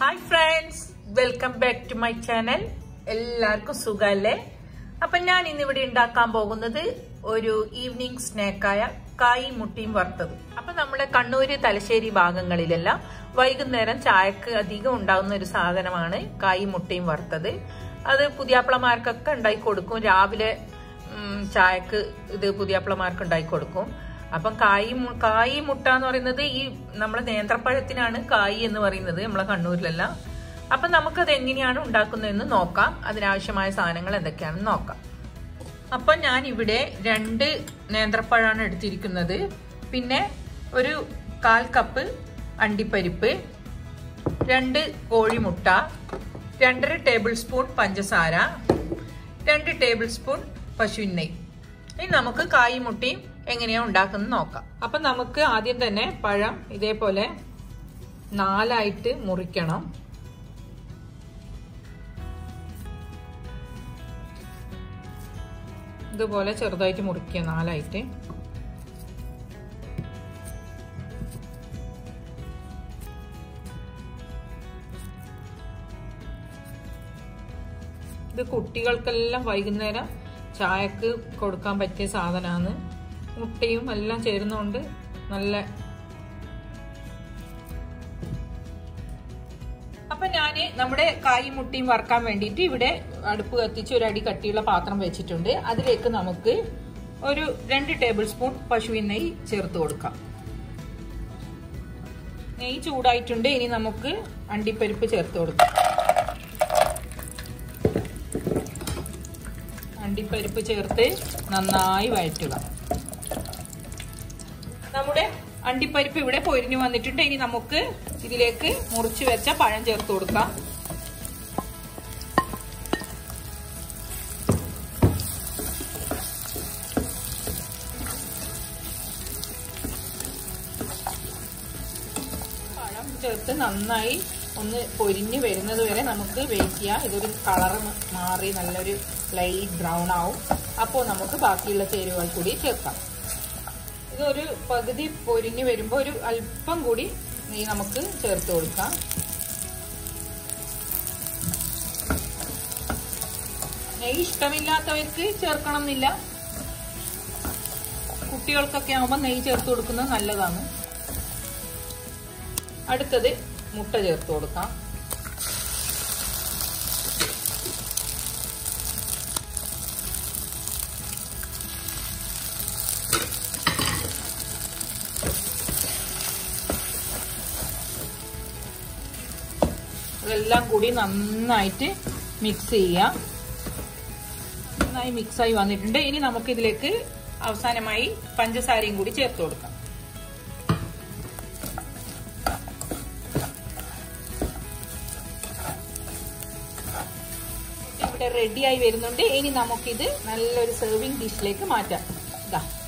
hi friends welcome back to my channel എല്ലാവർക്കും സുഖമല്ലേ അപ്പൊ ഞാൻ ഇന്നിവിടെ ഉണ്ടാക്കാൻ പോകുന്നത് ഒരു ഈവനിങ് സ്നാക്കായ കായി മുട്ടിയും വറുത്തത് അപ്പൊ നമ്മുടെ കണ്ണൂര് തലശ്ശേരി ഭാഗങ്ങളിലെല്ലാം വൈകുന്നേരം ചായക്ക് അധികം ഉണ്ടാകുന്ന ഒരു സാധനമാണ് കായി മുട്ടയും വറുത്തത് അത് പുതിയാപ്പിളമാർക്കൊക്കെ ഉണ്ടാക്കി കൊടുക്കും രാവിലെ ഉം, ചായക്ക് ഇത് പുതിയാപ്പിളമാർക്ക് ഉണ്ടാക്കി കൊടുക്കും അപ്പം കായി മു- കായി മുട്ട എന്ന് പറയുന്നത് ഈ നമ്മളെ നേന്ത്രപ്പഴത്തിനാണ് കായി എന്ന് പറയുന്നത് നമ്മളെ കണ്ണൂരിലെല്ലാം അപ്പം നമുക്കത് എങ്ങനെയാണ് ഉണ്ടാക്കുന്നതെന്ന് നോക്കാം അതിനാവശ്യമായ സാധനങ്ങൾ എന്തൊക്കെയാണെന്ന് നോക്കാം അപ്പം ഞാൻ ഇവിടെ രണ്ട് നേന്ത്രപ്പഴമാണ് എടുത്തിരിക്കുന്നത് പിന്നെ ഒരു കാൽ കപ്പ് അണ്ടിപ്പരിപ്പ് രണ്ട് കോഴിമുട്ട രണ്ടര ടേബിൾ സ്പൂൺ പഞ്ചസാര രണ്ട് ടേബിൾ സ്പൂൺ പശുവിൻ നെയ്യ് ഇനി നമുക്ക് കായ് മുട്ടയും എങ്ങനെയാ ഉണ്ടാക്കുന്നത് നോക്കാം അപ്പൊ നമുക്ക് ആദ്യം തന്നെ പഴം ഇതേപോലെ നാലായിട്ട് മുറിക്കണം ഇതുപോലെ ചെറുതായിട്ട് മുറിക്കുക നാലായിട്ട് ഇത് കുട്ടികൾക്കെല്ലാം വൈകുന്നേരം ചായക്ക് കൊടുക്കാൻ പറ്റിയ സാധനമാണ് മുട്ടയും എല്ലാം ചേരുന്നതുകൊണ്ട് നല്ല അപ്പൊ ഞാന് നമ്മുടെ കായ് മുട്ടയും വറക്കാൻ വേണ്ടിയിട്ട് ഇവിടെ അടുപ്പ് കത്തിച്ച് ഒരു അടി കട്ടിയുള്ള പാത്രം വെച്ചിട്ടുണ്ട് അതിലേക്ക് നമുക്ക് ഒരു രണ്ട് ടേബിൾ സ്പൂൺ പശുവിൻ നെയ്യ് ചേർത്ത് കൊടുക്കാം നെയ്യ് ചൂടായിട്ടുണ്ട് ഇനി നമുക്ക് അണ്ടിപ്പരിപ്പ് ചേർത്ത് കൊടുക്കാം അണ്ടിപ്പരിപ്പ് ചേർത്ത് നന്നായി വഴറ്റുക നമ്മുടെ അണ്ടിപ്പരിപ്പ് ഇവിടെ പൊരിഞ്ഞു വന്നിട്ടുണ്ട് ഇനി നമുക്ക് ഇതിലേക്ക് മുറിച്ച് വെച്ച പഴം ചേർത്ത് കൊടുക്കാം പഴം ചേർത്ത് നന്നായി ഒന്ന് പൊരിഞ്ഞ് വരുന്നത് വരെ നമുക്ക് വെയിറ്റ് ചെയ്യാം ഇതൊരു കളർ മാറി നല്ലൊരു ലൈറ്റ് ബ്രൗൺ ആവും അപ്പോൾ നമുക്ക് ബാക്കിയുള്ള ചേരുവകൾ കൂടി ചേർക്കാം ഇതൊരു പകുതി പൊരിഞ്ഞ് വരുമ്പോൾ ഒരു അല്പം കൂടി നെയ്യ് നമുക്ക് ചേർത്ത് കൊടുക്കാം നെയ്യ് ഇഷ്ടമില്ലാത്തവർക്ക് ചേർക്കണം എന്നില്ല കുട്ടികൾക്കൊക്കെ ആകുമ്പോൾ നെയ്യ് ചേർത്ത് കൊടുക്കുന്നത് നല്ലതാണ് അടുത്തത് മുട്ട ചേർത്ത് കൊടുക്കാം ഇതെല്ലാം കൂടി നന്നായിട്ട് മിക്സ് ചെയ്യാം നന്നായി മിക്സായി വന്നിട്ടുണ്ട് ഇനി നമുക്ക് ഇതിലേക്ക് അവസാനമായി പഞ്ചസാരയും കൂടി ചേർത്ത് കൊടുക്കാം ഇവിടെ റെഡിയായി വരുന്നുണ്ട് ഇനി നമുക്കിത് നല്ലൊരു സെർവിങ് ഡിഷിലേക്ക് മാറ്റാം ഇതാ